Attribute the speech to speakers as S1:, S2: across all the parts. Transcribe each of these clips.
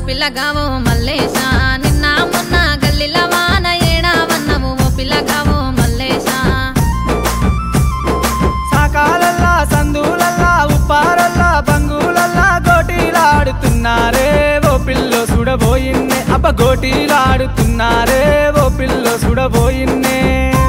S1: పిల్లగావో మల్లేశ నిన్న మొన్న గల్లిల వాన ఏడావన్నవు ఓ పిల్లగావో మల్లేశ
S2: సాకాలల్లా సందులల్లా ఉప్పారల్లా బంగులల్లా గోటీలాడుతున్నారే ఓ పిల్లో సుడబోయిన్నే అబ్బ గోటీలాడుతున్నారే ఓ పిల్లో సుడబోయిన్నే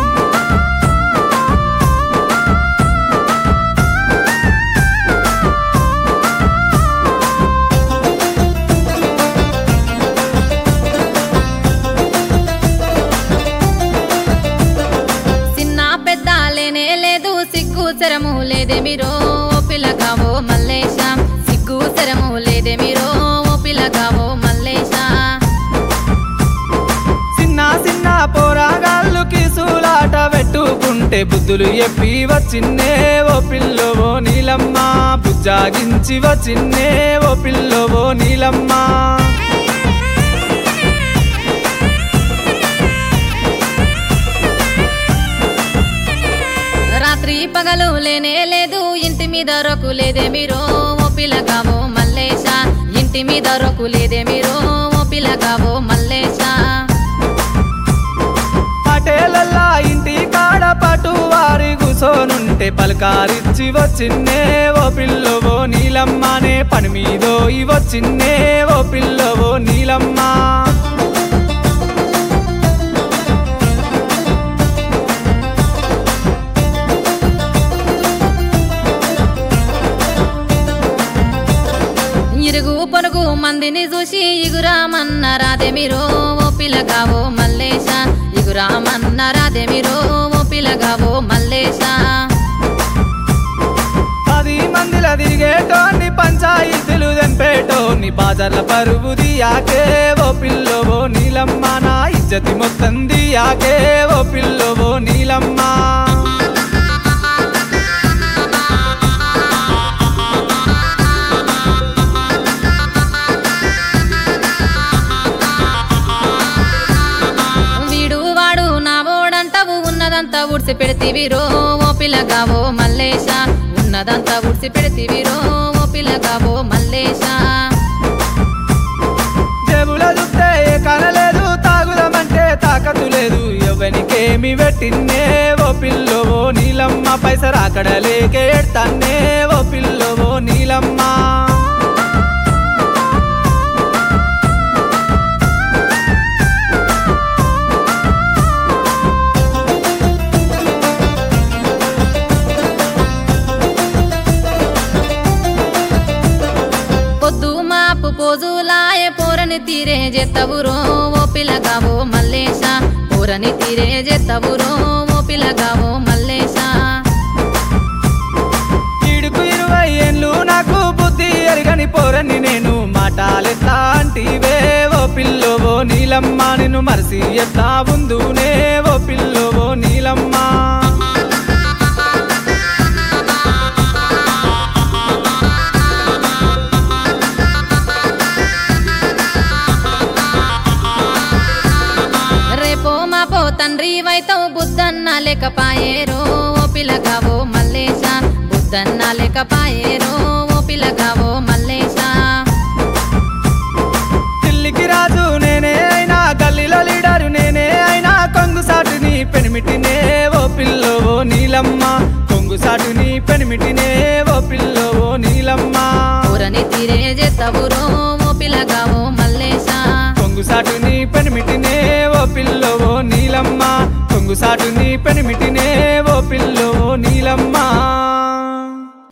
S1: చిన్న పెద్ద లేనే లేదు సిగ్గు చెరము లేదే మీరో ఓ పిల్లగావో మల్లేశ సిగ్గు చెరము లేదే మీరో ఓ పిల్లగావో మల్లేశ
S2: చిన్న చిన్న పోరాగాళ్ళు కిసులాట పెట్టుకుంటే బుద్ధులు ఎప్పి వచ్చిన్నే ఓ పిల్లవో నీలమ్మ బుజ్జాగించి వచ్చిన్నే ఓ పిల్లవో నీలమ్మ
S1: రాత్రి పగలు లేనే లేదు ఇంటి మీద రొక్కు లేదే మీరో ఓ పిల్లగావో మల్లేశ ఇంటి మీద రొక్కు లేదే మీరో ఓ పిల్లగావో మల్లేశ
S2: పటేలల్లా ఇంటి కాడ పటు వారి కూసోనుంటే పలకారిచ్చి వచ్చిన్నే ఓ పిల్లవో నీలమ్మనే పని మీదో వచ్చిన్నే ఓ పిల్లవో నీలమ్మ
S1: ఇరుగు పొరుగు మందిని చూసి ఇగురామన్న రాదే మీరో ఓ పిల్లగావో మల్లేశ ఇగురామన్న రాదే మీరో ఓ పిల్లగావో మల్లేశ
S2: పది మందిల తిరిగేటోని పంచాయితీలు తెంపేటోని బాజర్ల పరువు దియాకే ఓ పిల్లవో నీలమ్మ నా ఇజ్జతి మొత్తం దియాకే ఓ పిల్లవో నీలమ్మ
S1: వీడు వాడు నా ఓడంటావు ఉన్నదంతా ఉడిసి పెడితివిరో ఓ పిల్లగావో మల్లేశ ఉన్నదంతా ఉడిసి పెడితివిరో ఓ పిల్లగావో మల్లేశ
S2: జేబుల చూస్తే కనలేదు తాగుదామంటే తాకతు లేదు ఎవనికేమి పెట్టిన్నే ఓ పిల్లవో నీలమ్మ పైసలు అక్కడ లేకే ఎడతాన్నే ఓ పిల్లవో నీలమ్మ
S1: పొద్దు మాపు పోజులాయే పోరని తీరే జెత్తవురో ఓ పిల్లగావో మల్లేశ పోరని తీరే జెత్తవురో ఓ పిల్లగావో మల్లేశ
S2: ఈడుకు ఇరవై ఏళ్ళు నాకు బుద్ధి ఎరగని పోరని నేను మాటాలెత్తా అంటివే ఓ పిల్లవో నీలమ్మ నిన్ను మరిసి ఎత్తా ఉందునే ఓ పిల్లవో నీలమ్మ
S1: రేపో మాపో తండ్రి వైతవు బుద్ధన్న లేకపాయేరో ఓ పిల్లగావో మల్లేశ బుద్ధన్న లేకపాయేరో ఓ పిల్లగావో మల్లేశ
S2: ఢిల్లీకి రాజు నేనే అయినా గల్లీలో లీడరు నేనే అయినా కొంగు సాటుని పెనిమిటినే ఓ పిల్లవో నీలమ్మ కొంగు సాటుని పెనిమిటినే ఓ పిల్లవో నీలమ్మ
S1: ఊరని తీరే జెత్తవురో ఓ పిల్లగావో మల్లేశ
S2: కొంగు సాటుని పెనిమిటినే ఓ పిల్లవో నీలమ్మ కొంగు సాటుని పెనిమిటినే